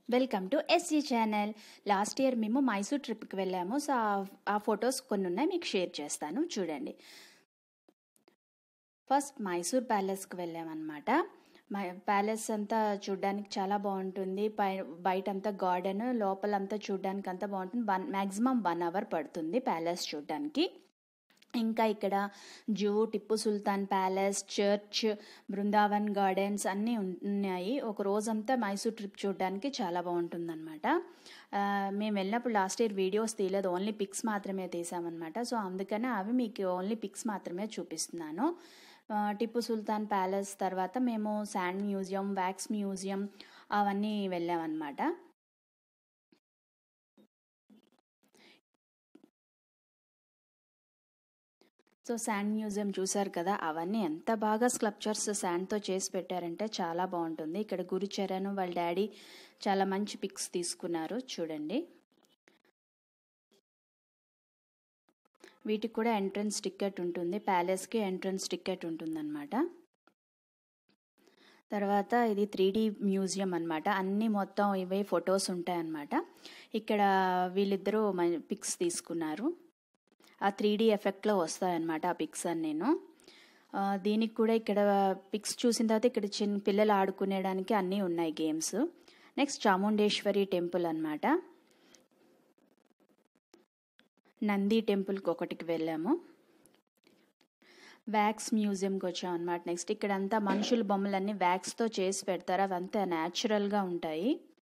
welcome to SG channel last year మేము మైసూర్ ట్రిప్కి వెళ్ళాము సో ఆ- ఆ ఫొటోస్ కొన్ని ఉన్నాయి మీకు షేర్ చేస్తాను చూడండి ఫస్ట్ మైసూర్ ప్యాలెస్కి వెళ్ళామన్నమాట మై ప్యాలెస్ అంతా చూడడానికి చాలా బాగుంటుంది పై బయట అంతా గార్డెన్ లోపలంతా చూడడానికి అంతా బాగుంటుంది వన్ మ్యాక్సిమం వన్ అవర్ పడుతుంది ప్యాలెస్ చూడడానికి ఇంకా ఇక్కడ zoo Tipu Sultan palace church Brindavan Gardens అన్నీ ఉన్- ఉన్నాయి ఒక రోజంతా మైసూర్ ట్రిప్ చూడడానికి చాలా బాగుంటుందన్నమాట ఆ, మేము వెళ్ళినప్పుడు లాస్ట్ ఇయర్ వీడియోస్ తీయలేదు ఓన్లీ పిక్స్ మాత్రమే తీసామన్నమాట సో అందుకనే అవి మీకు ఓన్లీ పిక్స్ మాత్రమే చూపిస్తున్నాను ఆ, టిప్పు సుల్తాన్ ప్యాలెస్ తర్వాత మేము శాండ్ మ్యూజియం వ్యాక్స్ మ్యూజియం అవన్నీ వెళ్ళామన్నమాట సో శాండ్ మ్యూజియం చూసారు కదా అవన్నీ ఎంత బాగా స్కల్ప్చర్స్ శాండ్తో చేసి పెట్టారంటే చాలా బాగుంటుంది ఇక్కడ గురుచరణ్ వాళ్ళ డాడీ చాలా మంచి పిక్స్ తీసుకున్నారు చూడండి వీటికి కూడా ఎంట్రన్స్ టికెట్ ఉంటుంది ప్యాలెస్కి ఎంట్రన్స్ టికెట్ ఉంటుందన్నమాట తర్వాత ఇది త్రీ డి మ్యూజియం అనమాట అన్నీ మొత్తం ఇవే ఫొటోస్ ఉంటాయన్నమాట ఇక్కడ వీళ్ళిద్దరూ పిక్స్ తీసుకున్నారు ఆ త్రీ డీ ఎఫెక్ట్లో వస్తాయన్నమాట ఆ పిక్స్ అని నేను ఆ, దీనికి కూడా ఇక్కడ పిక్స్ చూసిన తర్వాత ఇక్కడ చిన్న పిల్లలు ఆడుకునేడానికి అన్నీ ఉన్నాయి గేమ్స్ నెక్స్ట్ చాముండేశ్వరి టెంపుల్ అన్నమాట నంది టెంపుల్కి ఒకటికి వెళ్ళాము వ్యాక్స్ మ్యూజియంకి వచ్చాం అనమాట నెక్స్ట్ ఇక్కడ అంతా మనుషుల బొమ్మలన్నీ వ్యాక్స్తో చేసి పెడతారు అవంతా న్యాచురల్గా ఉంటాయి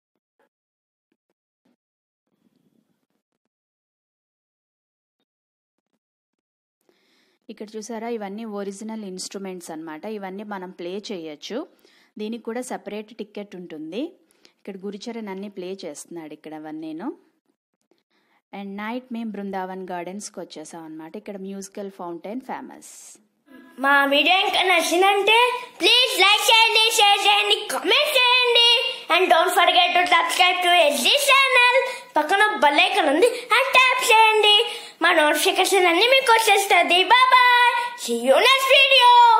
ఇక్కడ చూసారా ఇవన్నీ ఒరిజినల్ ఇన్స్ట్రుమెంట్స్ అన్నమాట ఇవన్నీ మనం ప్లే చేయొచ్చు దీనికి కూడా సపరేట్ టికెట్ ఉంటుంది ఇక్కడ గురుచరణ్ అన్ని ప్లే చేస్తున్నాడు ఇక్కడ అవన్నీను అండ్ నైట్ మేము బృందావన్ గార్డెన్స్కి వచ్చేసాం అనమాట ఇక్కడ మ్యూజికల్ ఫౌంటైన్ ఫేమస్ మా వీడియో ఇంకా నచ్చిందంటే ప్లీజ్ లైక్ చేయండి షేర్ చేయండి కామెంట్ చేయండి and don't forget to subscribe to SG channel పక్కన బెల్ ఐకాన్ ఉంది అండ్ ట్యాప్ చేయండి మా నోటిఫికేషన్ అన్ని మీకు వచ్చేస్తుంది bye see you next video